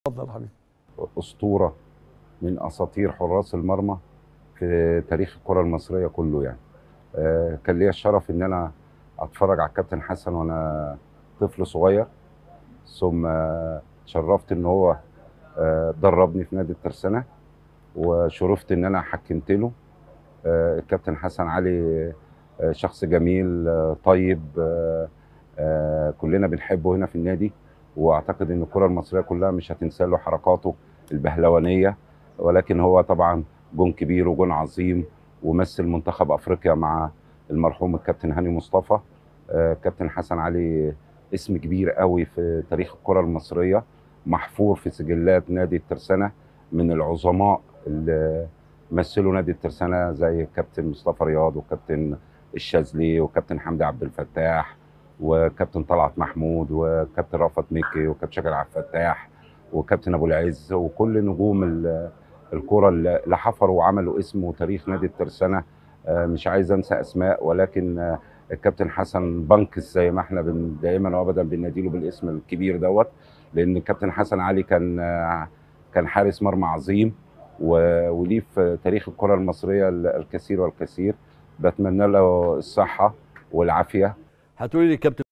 اتفضل حبيبي اسطوره من اساطير حراس المرمى في تاريخ الكره المصريه كله يعني آه، كان ليا الشرف ان انا اتفرج على الكابتن حسن وانا طفل صغير ثم آه، شرفت ان هو آه، دربني في نادي الترسانه وشرفت ان انا حكمت له آه، الكابتن حسن علي آه، شخص جميل آه، طيب آه، آه، كلنا بنحبه هنا في النادي واعتقد ان الكره المصريه كلها مش هتنسى له حركاته البهلوانيه ولكن هو طبعا جون كبير وجون عظيم ومثل منتخب افريقيا مع المرحوم الكابتن هاني مصطفى آه، كابتن حسن علي اسم كبير قوي في تاريخ الكره المصريه محفور في سجلات نادي الترسانه من العظماء اللي مثلوا نادي الترسانه زي الكابتن مصطفى رياض وكابتن الشاذلي وكابتن حمدي عبد الفتاح وكابتن طلعت محمود وكابتن رأفت مكي وكابتن شاكر عبد الفتاح وكابتن ابو العز وكل نجوم ال- الكره اللي حفروا وعملوا اسم وتاريخ نادي الترسانه آه، مش عايز انسى اسماء ولكن آه، الكابتن حسن بنكس زي ما احنا بن دائما وابدا بنناديله بالاسم الكبير دوت لان الكابتن حسن علي كان آه، كان حارس مرمى عظيم و- وليه في تاريخ الكره المصريه ال- الكثير والكثير بتمنى له الصحه والعافيه هتقولي لي كابتن